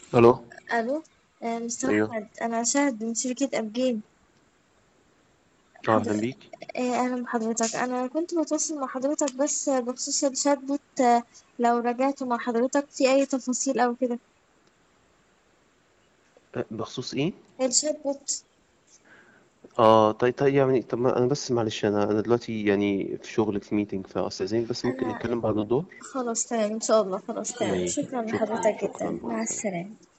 الو ألو آه، مستر ايوه أحمد أنا شاهد من شركة أبجين اهلا حضر... بيك آه، أهلا بحضرتك أنا كنت بتواصل مع حضرتك بس بخصوص الشات بوت آه، لو راجعته مع حضرتك في أي تفاصيل أو كده أه، بخصوص ايه الشات بوت اه طيب طيب يعني طب ما انا بس معلش انا انا دلوقتي يعني في شغل في ميتنج فاستاذنك بس ممكن أنا نتكلم بعد الظهر خلاص تمام إن شاء الله خلاص تمام ماشي شكرا شكرا لحضرتك شكرا جدا مع مع السلامه السلامة